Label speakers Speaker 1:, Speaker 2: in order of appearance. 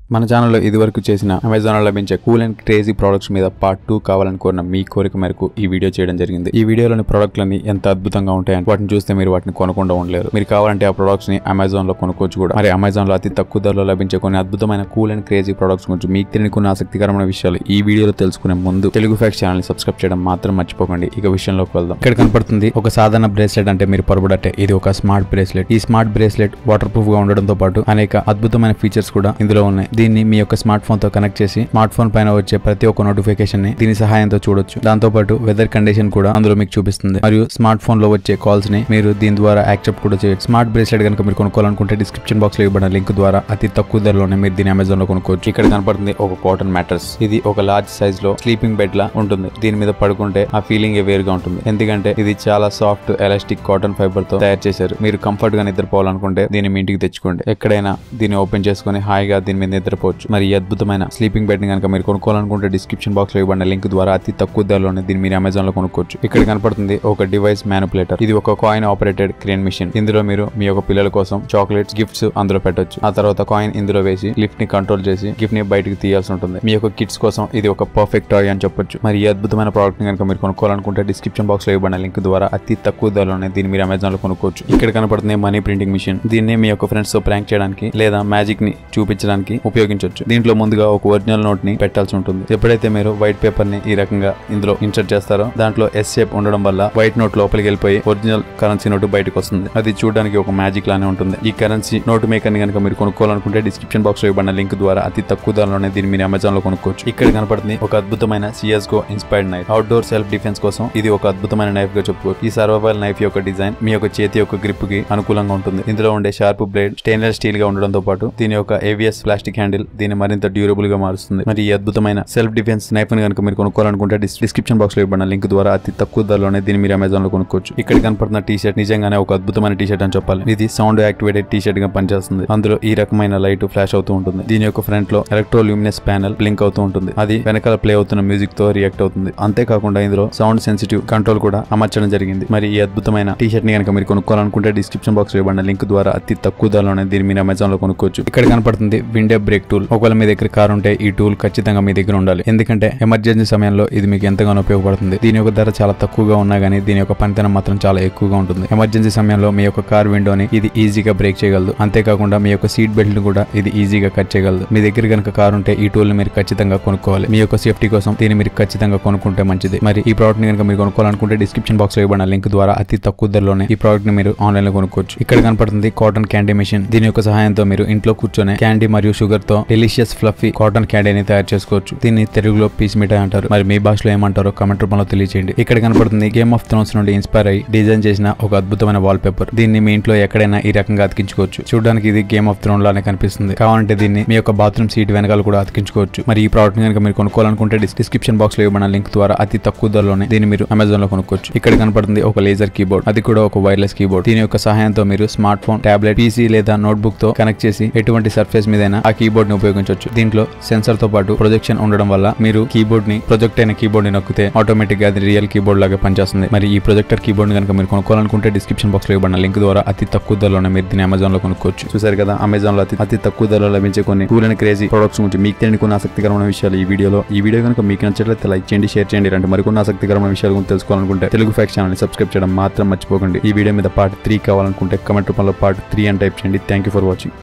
Speaker 1: మన ఛానల్లో ఇదివరకు చేసిన అమెజాన్ లో లభించే కూల్ అండ్ క్రేజీ ప్రొడక్ట్స్ మీద పార్ట్ టూ కావాలని కోరిన మీ కోరిక మేరకు ఈ వీడియో చేయడం జరిగింది ఈ వీడియోలోని ప్రొడక్ట్లన్నీ ఎంత అద్భుతంగా ఉంటాయని వాటిని చూస్తే మీరు వాటిని కొనకుండా ఉండలేరు మీరు కావాలంటే ఆ ప్రొడక్ట్స్ ని అమెజాన్ లో కొనుక్కోవచ్చు కూడా మరి అమెజాన్ లో అతి తక్కువ ధరలో లభించే కొన్ని అద్భుతమైన కూల్ అండ్ క్రేజీ ప్రొడక్ట్స్ గురించి మీకు తెలియని కొన్ని ఆసక్తికరమైన విషయాలు ఈ వీడియోలో తెలుసుకునే ముందు తెలుగు ఫ్యాక్స్ ఛానల్ ని సబ్స్క్రైబ్ చేయడం మాత్రం మర్చిపోకండి ఇక విషయంలోకి వెళ్దాం ఇక్కడ కనపడుతుంది ఒక సాధారణ బ్రేస్లెట్ అంటే మీరు పొరబడట్టే ఇది ఒక స్మార్ట్ బ్రేస్లెట్ ఈ స్మార్ట్ బ్రేస్లెట్ వాటర్ ప్రూఫ్ గా ఉండడంతో పాటు అనేక అద్భుతమైన ఫీచర్స్ కూడా ఇందులో ఉన్నాయి దీన్ని మీ యొక్క స్మార్ట్ ఫోన్ తో కనెక్ట్ చేసి స్మార్ట్ ఫోన్ పైన వచ్చే ప్రతి ఒక్క నోటిఫికేషన్ ని దీని సహాయంతో చూడొచ్చు దాంతో పాటు వెదర్ కండిషన్ కూడా అందులో మీకు చూపిస్తుంది మరియు స్మార్ట్ ఫోన్ లో వచ్చే కాల్స్ ని మీరు దీని ద్వారా యాక్సెప్ట్ కూడా చేయొచ్చు స్మార్ట్ బ్రేస్లెట్ కనుక మీరు కొనుక్కోవాలనుకుంటే డిస్క్రిప్షన్ బాక్స్ లో ఇవ్వబడిన లింక్ ద్వారా అతి తక్కువ ధరలోనే మీరు దీని అమెజాన్ లో కొనుక్కోవచ్చు ఇక్కడ కనపడుతుంది ఒక కాటన్ మ్యాట్రస్ ఇది ఒక లార్జ్ సైజ్ లో స్లీపింగ్ బెడ్ లా ఉంటుంది దీని మీద పడుకుంటే ఆ ఫీలింగ్ వేరుగా ఉంటుంది ఎందుకంటే ఇది చాలా సాఫ్ట్ ఎలాస్టిక్ కాటన్ ఫైబర్ తో తయారు చేశారు మీరు కంఫర్ట్ గా నిద్రపోవాలనుకుంటే దీన్ని మీ ఇంటికి తెచ్చుకోండి ఎక్కడైనా దీన్ని ఓపెన్ చేసుకుని హాయిగా దీని మీద నిద్రపోవచ్చు మరి ఈ అద్భుతమైన స్లీపింగ్ బెడ్ ని కనుక మీరు కొనుక్కోవాలనుకుంటే డిస్క్రిప్షన్ బాక్స్ లో ఇవ్వబడిన లింక్ ద్వారా అతి తక్కువ ధరలోనే దీన్ని మీరు అమెజాన్ లో కొనుక్కోవచ్చు ఇక్కడ కనపడుతుంది ఒక డివైస్ మ్యానుపులేటర్ ఇది ఒక కాయిన్ ఆపరేటెడ్ క్రేన్ మిషన్ ఇందులో మీరు మీ యొక్క పిల్లల కోసం చాక్లెట్స్ గిఫ్ట్స్ అందులో పెట్టొచ్చు ఆ తర్వాత కాయిన్ ఇందులో వేసి లిఫ్ట్ ని కంట్రోల్ చేసి గిఫ్ట్ ని బయటకు తీయాల్సి ఉంటుంది మీ యొక్క కిడ్స్ కోసం ఇది ఒక పర్ఫెక్ట్ టాయ్ అని చెప్పొచ్చు మరి ఈ అద్భుతమైన ప్రోడక్ట్ ని కనుక మీరు కొనుక్కోవాలనుకుంటే డిస్క్రిప్షన్ బాక్స్ లో ఇవ్వబడిన లింక్ ద్వారా అతి తక్కువ ధరలోనే దీన్ని మీరు అమెజాన్ లో కొనుక్కోవచ్చు ఇక్కడ కనపడుతుంది మనీ ప్రింటింగ్ మిషన్ దీన్ని మీ యొక్క ఫ్రెండ్స్ తో ప్రాంక్ చేయడానికి లేదా మ్యాజిక్ ని చూపించడానికి ఉపయోగించవచ్చు దీంట్లో ముందుగా ఒక ఒరిజినల్ నోట్ ని పెట్టాల్సి ఉంటుంది ఎప్పుడైతే మీరు వైట్ పేపర్ ని ఈ రకంగా ఇందులో ఇన్సర్ట్ చేస్తారో దాంట్లో ఎస్ షేప్ ఉండడం వల్ల వైట్ నోట్ లోపలికి వెళ్ళిపోయి ఒరిజినల్ కరెన్సీ నోటు బయటకు వస్తుంది అది చూడడానికి ఒక మ్యాజిక్ లానే ఉంటుంది ఈ కరెన్సీ నోటు మేకర్ ని కనుక మీరు కొనుక్కోవాలనుకుంటే డిస్క్రిప్షన్ బాక్స్ లో ఇవ్వబడిన లింక్ ద్వారా అతి తక్కువ ధరలోనే దీన్ని మీరు అమెజాన్ లో కొనుక్కోవచ్చు ఇక్కడ కనపడుతుంది ఒక అద్భుతమైన CS GO inspired knife outdoor self defence కోసం ఇది ఒక అద్భుతమైన నైఫ్ గా చెప్పుకోవచ్చు ఈ సర్వైవల్ నైఫ్ యొక్క డిజైన్ మీ యొక్క చేతి యొక్క గ్రిప్ కి అనుకూలంగా ఉంటుంది ఇందులో ఉండే షార్ప్ బ్లేడ్ స్టెయిన్లెస్ స్టీల్ గా ఉండడంతో పాటు దీని యొక్క ఏవిఎస్ ప్లాస్టిక్ హ్యాండిల్ దీన్ని మరింత డ్యూరబుల్ గా మారుస్తుంది మరి ఈ అద్భుతమైన సెల్ఫ్ డిఫెన్స్ నైఫ్ ని కనుక మీరు కొనుక్కోవాలనుకుంటే డిస్- డిస్క్రిప్షన్ బాక్స్ లో ఇవ్వబడిన లింక్ ద్వారా అతి తక్కువ ధరలోనే దీన్ని మీరు అమెజాన్ లో కొనుక్కోవచ్చు ఇక్కడ కనపడుతున్న టీ షర్ట్ నిజంగానే ఒక అద్భుతమైన టీ షర్ట్ అని చెప్పాలి ఇది సౌండ్ యాక్టివేటెడ్ టీ షర్ట్ గా పనిచేస్తుంది అందులో ఈ రకమైన లైట్ ఫ్లాష్ అవుతూ ఉంటుంది దీని యొక్క ఫ్రంట్ లో ఎలక్ట్రో ల్యూమినస్ ప్యానల్ బ్లింక్ అవుతూ ఉంటుంది అది వెనకాల ప్లే అవుతున్న మ్యూజిక్ తో రియాక్ట్ అవుతుంది అంతేకాకుండా ఇందులో సౌండ్ సెన్సిటివ్ కంట్రోల్ కూడా అమర్చడం జరిగింది మరి ఈ అద్భుతమైన టీ షర్ట్ ని కనుక మీరు కొనుక్కోవాలనుకుంటే డిస్క్రిప్షన్ బాక్స్ లో ఇవ్వబడిన లింక్ ద్వారా అతి తక్కువ ధరలోనే దీన్ని మీరు అమెజాన్ లో కొనుక్కోవచ్చు ఇక్కడ కనపడుతుంది విండే బ్రేక్ టూల్ ఒకవేళ మీ దగ్గర కార్ ఉంటే ఈ టూల్ ఖచ్చితంగా మీ దగ్గర ఉండాలి ఎందుకంటే ఎమర్జెన్సీ సమయంలో ఇది మీకు ఎంతగానో ఉపయోగపడుతుంది దీని యొక్క ధర చాలా తక్కువగా ఉన్నా గానీ దీని యొక్క పనితనం మాత్రం చాలా ఎక్కువగా ఉంటుంది ఎమర్జెన్సీ సమయంలో మీ యొక్క కార్ విండోని ఇది ఈజీగా బ్రేక్ చేయగలదు అంతేకాకుండా మీ యొక్క సీట్ బెల్ట్ ని కూడా ఇది ఈజీగా కట్ చేయగలదు మీ దగ్గర కనుక కార్ ఉంటే ఈ టూల్ ని మీరు ఖచ్చితంగా కొనుక్కోవాలి మీ యొక్క సేఫ్టీ కోసం దీన్ని మీరు ఖచ్చితంగా కొనుక్కుంటే మంచిది మరి ఈ ప్రోడక్ట్ ని కనుక మీరు కొనుక్కోవాలనుకుంటే డిస్క్రిప్షన్ బాక్స్ లో ఇవ్వబడిన లింక్ ద్వారా అతి తక్కువ ధరలోనే ఈ ప్రోడక్ట్ ని మీరు ఆన్లైన్ లో కొనుక్కోవచ్చు ఇక్కడ కనపడుతుంది కాటన్ క్యాండీ మిషన్ దీని యొక్క సహాయంతో మీరు ఇంట్లో కూర్చొని క్యాండీ మరియు షుగర్ తో డెలిషియస్ ఫ్లఫీ కాటన్ క్యాండీని తయారు చేసుకోవచ్చు దీన్ని తెలుగులో పీస్ మిఠాయి అంటారు మరి మీ భాషలో ఏమంటారో కమెంట్ రూపంలో తెలియజేయండి ఇక్కడ కనపడుతుంది గేమ్ ఆఫ్ థ్రోన్స్ నుండి ఇన్స్పైర్ అయ్యి డిజైన్ చేసిన ఒక అద్భుతమైన వాల్ పేపర్ దీన్ని మీ ఇంట్లో ఎక్కడైనా ఈ రకంగా అతికించుకోవచ్చు చూడడానికి ఇది గేమ్ ఆఫ్ థ్రోన్ లానే కనిపిస్తుంది కావాలంటే దీన్ని మీ యొక్క బాత్రూమ్ సీట్ వెనకాల కూడా అతికించుకోవచ్చు మరి ఈ ప్రోడక్ట్ కనుక మీరు కొనుక్కోవాలనుకుంటే డిస్క్రిప్షన్ బాక్స్ లో ఇవ్వబడిన లింక్ ద్వారా అతి తక్కువ ధరలోనే దీన్ని మీరు అమెజాన్ లో కొనుక్కోవచ్చు ఇక్కడ కనపడుతుంది ఒక లేజర్ కీబోర్డ్ అది కూడా ఒక వైర్లెస్ కీబోర్డ్ దీని యొక్క సహాయంతో మీరు స్మార్ట్ ఫోన్ టాబ్లెట్ పీసీ లేదా నోట్బుక్ తో కనెక్ట్ చేసి ఎటువంటి సర్ఫేస్ మీదైనా ఆ కీబోర్డ్ ని ఉపయోగించవచ్చు దీంట్లో సెన్సర్ తో పాటు ప్రొజెక్షన్ ఉండడం వల్ల మీరు కీబోర్డ్ ని ప్రొజెక్ట్ అయిన కీబోర్డ్ ని నొక్కితే ఆటోమేటిక్ గా అది రియల్ కీబోర్డ్ లాగా పనిచేస్తుంది మరి ఈ ప్రొజెక్టర్ కీబోర్డ్ ని కనుక మీరు కొనుక్కోవాలనుకుంటే డిస్క్రిప్షన్ బాక్స్ లో ఇవ్వబడిన లింక్ ద్వారా అతి తక్కువ ధరలోనే మీరు దీన్ని అమెజాన్ లో కొనుక్కోవచ్చు చూసారు కదా అమెజాన్ లో అతి అతి తక్కువ ధరలో లభించే కొన్ని కూల్ అండ్ క్రేజీ ప్రొడక్ట్స్ గురించి మీకు తెలియని కొన్ని ఆసక్తికరమైన విషయాలు ఈ వీడియోలో ఈ వీడియో కనుక మీకు నచ్చినట్లయితే లైక్ చేయండి షేర్ చేయండి అంటే మరికొన్ని ఆసక్తికరమైన విషయాల గురించి తెలుసుకోవాలనుకుంటే తెలుగు ఫ్యాక్స్ ఛానల్ సబ్స్క్రైబ్ చేయడం మాత్రం మర్చిపోకండి ఈ వీడియో మీద పార్ట్ త్రీ కావాలనుకుంటే కమెంట్ రూపంలో పార్ట్ త్రీ అని టైప్ చేయండి థ్యాంక్ యూ ఫర్ వాచింగ్